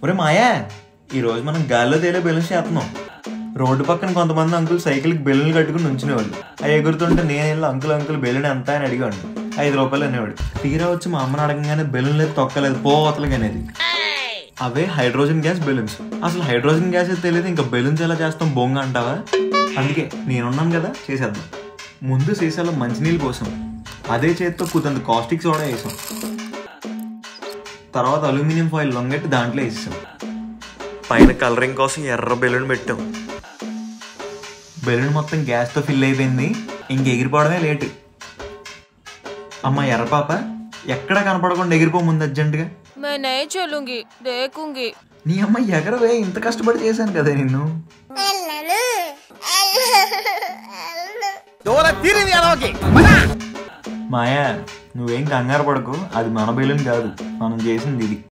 ఒరే మాయా ఈరోజు మనం గాల్లో తేలే బెలూన్స్ చేస్తున్నాం రోడ్డు పక్కన కొంతమంది అంకుల్ సైకిల్కి బెలూన్లు కట్టుకుని నుంచునేవాళ్ళు అవి ఎగురుతుంటే నేను వెళ్ళి అంకుల్ అంకుల్ బెలూన్ ఎంత అని అడిగాడు ఐదు రూపాయలు అనేవాడు తీరా వచ్చి మా అమ్మని అడగగానే బెలూన్ లేదు తొక్కలేదు పోవతలకి అనేది అవే హైడ్రోజన్ గ్యాస్ బెలూన్స్ అసలు హైడ్రోజన్ గ్యాస్ అయితే తెలియదు ఇంకా బెలూన్స్ ఎలా చేస్తాం బొంగ అంటావా అందుకే నేనున్నాను కదా చేసేద్దాం ముందు సీసాలో మంచినీళ్ళు పోసాం అదే చేతితో కుతంత కాస్టిక్ సోడా వేసాం తర్వాత అల్యూమినియం ఫాయిల్ లొంగట్టి దాంట్లో వేసాం పైన కలరింగ్ కోసం ఎర్ర బెలూన్ పెట్టాం బెలూన్ మొత్తం గ్యాస్తో ఫిల్ అయిపోయింది ఇంక ఎగిరిపోవడమే లేటు అమ్మ ఎర్ర పాప ఎక్కడ కనపడకుండా ఎగిరిపో ముందు అర్జెంటుగా मैं नहीं चलूंगी देखूंगी నీ అమ్మ ఎగరవే ఇంత కష్టపడి చేశాను కదా నిన్ను మాయా నువ్వేం కంగారు పడకు అది మన బెలూన్ కాదు మనం చేసింది ఇది